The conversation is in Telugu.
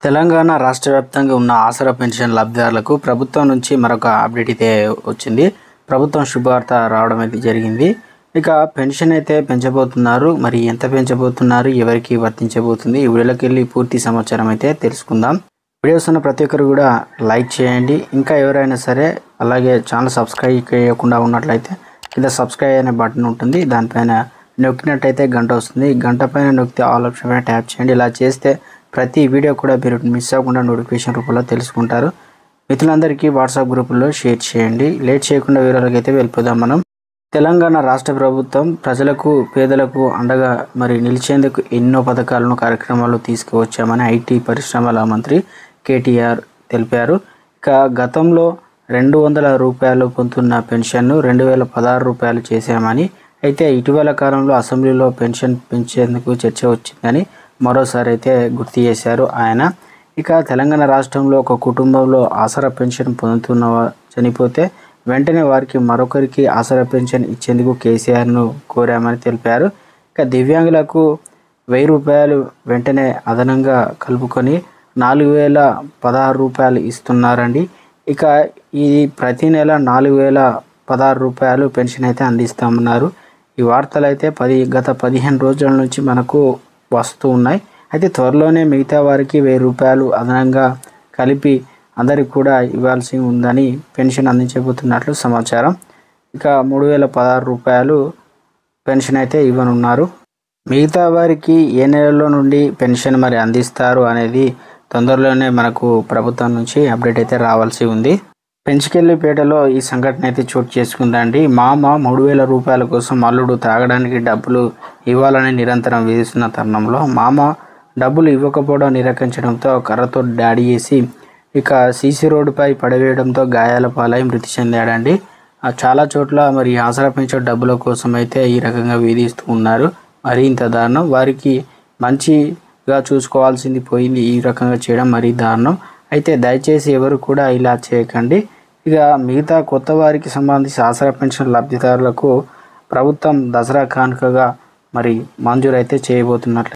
తెలంగాణ రాష్ట్ర వ్యాప్తంగా ఉన్న ఆసరా పెన్షన్ లబ్ధిదారులకు ప్రభుత్వం నుంచి మరొక అప్డేట్ అయితే వచ్చింది ప్రభుత్వం శుభవార్త రావడం అయితే జరిగింది ఇక పెన్షన్ అయితే పెంచబోతున్నారు మరి ఎంత పెంచబోతున్నారు ఎవరికి వర్తించబోతుంది ఈ వీడియోలోకి వెళ్ళి పూర్తి సమాచారం అయితే తెలుసుకుందాం వీడియోస్ ఉన్న ప్రతి ఒక్కరు కూడా లైక్ చేయండి ఇంకా ఎవరైనా సరే అలాగే ఛానల్ సబ్స్క్రైబ్ చేయకుండా ఉన్నట్లయితే కింద సబ్స్క్రైబ్ అనే బటన్ ఉంటుంది దానిపైన నొక్కినట్టయితే గంట వస్తుంది గంట పైన నొక్కితే ఆల్ ఆప్షన్ పైన ట్యాప్ చేయండి ఇలా చేస్తే ప్రతి వీడియో కూడా మీరు మిస్ అవ్వకుండా నోటిఫికేషన్ రూపంలో తెలుసుకుంటారు మిత్రులందరికీ వాట్సాప్ గ్రూపుల్లో షేర్ చేయండి లేట్ చేయకుండా వివరాలకు అయితే వెళ్ళిపోదాం మనం తెలంగాణ రాష్ట్ర ప్రభుత్వం ప్రజలకు పేదలకు అండగా మరి నిలిచేందుకు ఎన్నో పథకాలను కార్యక్రమాలు తీసుకువచ్చామని ఐటీ పరిశ్రమల మంత్రి కేటీఆర్ తెలిపారు ఇక గతంలో రెండు వందల రూపాయలు పొందుతున్న పెన్షన్ను రెండు వేల పదహారు రూపాయలు చేశామని అయితే ఇటీవల కాలంలో అసెంబ్లీలో పెన్షన్ పెంచేందుకు చర్చ వచ్చిందని మరోసారి అయితే గుర్తు చేశారు ఆయన ఇక తెలంగాణ రాష్ట్రంలో ఒక కుటుంబంలో ఆసరా పెన్షన్ పొందుతున్న వా- చనిపోతే వెంటనే వారికి మరొకరికి ఆసరా పెన్షన్ ఇచ్చేందుకు కేసీఆర్ను కోరామని తెలిపారు ఇక దివ్యాంగులకు వెయ్యి రూపాయలు వెంటనే అదనంగా కలుపుకొని నాలుగు వేల పదహారు రూపాయలు ఇస్తున్నారండి ఇక ఇది ప్రతి నెల నాలుగు వేల పదహారు రూపాయలు పెన్షన్ అయితే అందిస్తామన్నారు ఈ వార్తలు అయితే పది గత పదిహేను రోజుల నుంచి మనకు వస్తూ ఉన్నాయి అయితే త్వరలోనే మిగతా వారికి వెయ్యి రూపాయలు అదనంగా కలిపి అందరికి కూడా ఇవ్వాల్సి ఉందని పెన్షన్ అందించబోతున్నట్లు సమాచారం ఇక మూడు వేల పదహారు రూపాయలు పెన్షన్ అయితే ఇవ్వనున్నారు మిగతా వారికి ఏ నెలలో నుండి పెన్షన్ మరి అందిస్తారు అనేది తొందరలోనే మనకు ప్రభుత్వం నుంచి అప్డేట్ అయితే రావాల్సి ఉంది పెంచుకెళ్ళిపేటలో ఈ సంఘటన అయితే చోటు చేసుకుందండి మామ మూడు వేల రూపాయల కోసం అల్లుడు తాగడానికి డబ్బులు ఇవ్వాలని నిరంతరం వేధిస్తున్న తరుణంలో మామ డబ్బులు ఇవ్వకపోవడం నిరాకరించడంతో కర్రతో దాడి చేసి ఇక సీసీ రోడ్డుపై పడవేయడంతో గాయాల పాలై మృతి చెందాడండి ఆ చాలా చోట్ల మరి ఆసరా పెంచే డబ్బుల కోసం అయితే ఈ రకంగా వేధిస్తూ ఉన్నారు మరి ఇంత దారుణం వారికి మంచిగా చూసుకోవాల్సింది పోయింది ఈ రకంగా చేయడం మరీ దారుణం అయితే దయచేసి ఎవరు కూడా ఇలా చేయకండి ఇక మిగతా కొత్త వారికి సంబంధించి ఆసరా పెన్షన్ లబ్ధిదారులకు ప్రభుత్వం దసరా కానుకగా మరి మంజూరు అయితే చేయబోతున్నట్లు